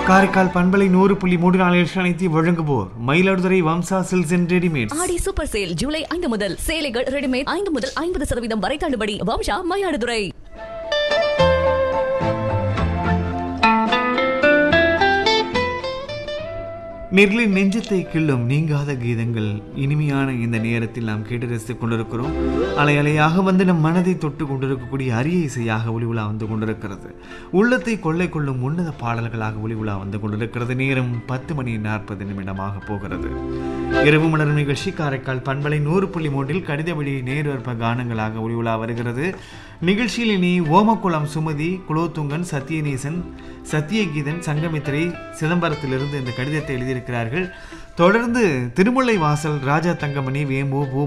காரைக்கால் பண்பலை நூறு புள்ளி மூன்று நாலு அனைத்து வழங்குவோர் Mayiladuthurai Vamsa silks and readymades Aadi super sale July ஐந்து முதல் சேலைகள் ரெடிமேட் ஐந்து முதல் ஐம்பது சதவீதம் வரை தள்ளுபடி வம்சா மயிலாடுதுறை நெர்லின் நெஞ்சத்தை கிள்ளும் நீங்காத கீதங்கள் இனிமையான இந்த நேரத்தில் நாம் கேட்டு ரசித்துக் கொண்டிருக்கிறோம் அலை அலையாக வந்து நம் மனதை தொட்டு கொண்டிருக்கக்கூடிய அரிய இசையாக ஒளி உலா வந்து கொண்டிருக்கிறது உள்ளத்தை கொள்ளை கொள்ளும் உன்னத பாடல்களாக ஒளி உலா வந்து கொண்டிருக்கிறது நேரம் பத்து மணி நாற்பது நிமிடமாக போகிறது இரவு மலரும் நிகழ்ச்சி காரைக்கால் பண்பலை நூறு புள்ளி மூன்றில் கடித வழி நேர்வற்ப கானங்களாக ஒளி உலா வருகிறது நிகழ்ச்சியில் இனி ஓமக்குளம் சுமதி குலோத்துங்கன் சத்யநேசன் சத்தியகீதன் சங்கமித்திரை சிதம்பரத்திலிருந்து இந்த கடிதத்தை எழுதியிருக்கிறார்கள் தொடர்ந்து திருமுல்லை வாசல் ராஜா தங்கமணி வேம்பு பூ